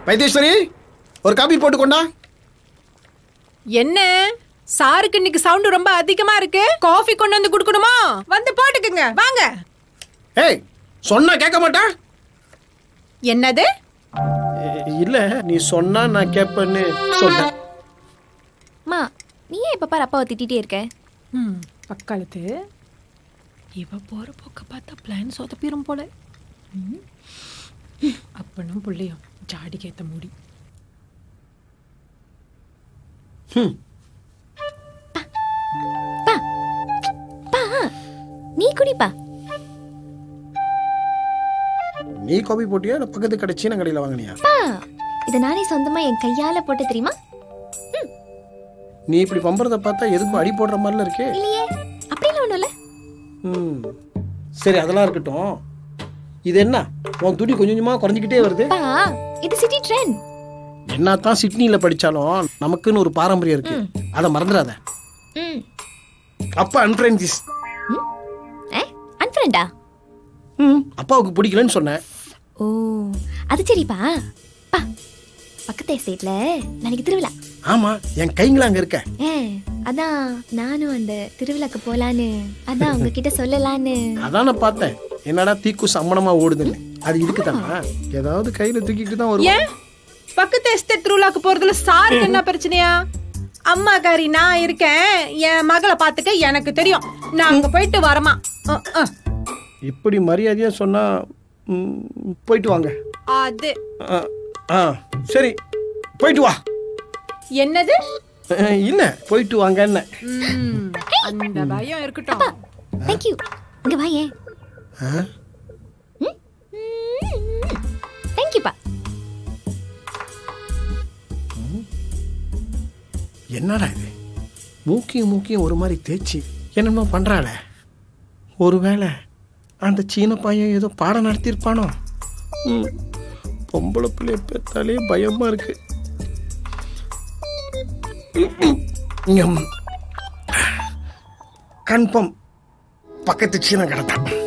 வைத்தீஸ்வரி ஒரு காபி போட்டு கொண்டா என்ன சாருக்கு இன்னைக்கு சவுண்ட் ரொம்ப அதிகமா இருக்கு காஃபி கொண்டு வந்து குடுக்கணுமா வந்து போட்டுக்குங்க வாங்க ஏய் சொன்னா கேட்க மாட்டா என்னது இல்ல நீ சொன்னா நான் கேட்பேன்னு சொன்னேன் மா நீ ஏன் எப்ப பாரு அப்பாவை திட்டிகிட்டே இருக்க ம் பக்காலத்து இவ போற போக்க பார்த்தா பிளான் சொதப்பிரும் போல ம். அப்பனும் புள்ளையும் ஜாடிக்கேத்த மூடி நீ குடிப்பா நீ காபி போட்டியா இல்ல பக்கத்து கடை சீன கடையில் வாங்கினியா பா இதை நானே சொந்தமா என் கையால போட்டு தெரியுமா நீ இப்படி பம்புறத பார்த்தா எதுக்கும் அடி போடுற மாதிரில இருக்கே இல்லையே அப்படிலாம் ஒண்ணும் இல்ல ம் சரி அதெல்லாம் இருக்கட்டும் இது என்ன உன் துணி கொஞ்சம் கொஞ்சமா குறைஞ்சிக்கிட்டே வருது பா இது சிட்டி ட்ரெண்ட் என்னத்தான் சிட்னில படிச்சாலும் நமக்குன்னு ஒரு பாரம்பரியம் இருக்கு அதை மறந்துடாத ம் அப்பா அன்ஃப்ரெண்ட்ஸ் ஏ அன்ஃப்ரெண்டா ம் அப்பாவுக்கு பிடிக்கலன்னு சொன்னேன் ஓ அது சரிப்பா பா பக்கத்து எஸ்டேட்ல நாளைக்கு திருவிழா ஆமா என் கைங்கள அங்க இருக்க ஏ அதான் நானும் அந்த திருவிழாக்கு போலான்னு அதான் உங்ககிட்ட சொல்லலான்னு அதான் நான் பார்த்தேன் என்னடா தீக்கு சம்மணமா ஓடுதுன்னு அது இதுக்கு தானா ஏதாவது கையில தூக்கிட்டு தான் வருவோம் ஏன் பக்கத்து எஸ்டேட் திருவிழாக்கு போறதுல சாருக்கு என்ன பிரச்சனையா அம்மா காரி நான் இருக்கேன் என் மகளை பாத்துக்க எனக்கு தெரியும் நான் அங்க போயிட்டு வரமா அஹ், அஹ். இப்படி மரியாதையா சொன்னா ம், போயிட்டு வாங்க அது ஆ, ஆ சரி போயிட்டு வா என்னது அஹ், இல்ல போயிட்டு வாங்கன்னு ம், அந்த பயம் இருக்கட்டும் தேங்க்யூ இங்க வாயே ஆ? தேங்க்யூப்பா என்னடா இது மூக்கியும் மூக்கியும் ஒரு மாதிரி தேய்ச்சி என்னமோ பண்றாள ஒருவேளை அந்த சீன பையன் ஏதோ பாடம் நடத்தியிருப்பானோ ம், பொம்பளை பிள்ளைய பெத்தாலே பயமா இருக்கு கன்ஃபார்ம் பக்கத்து சீன கடத்தான்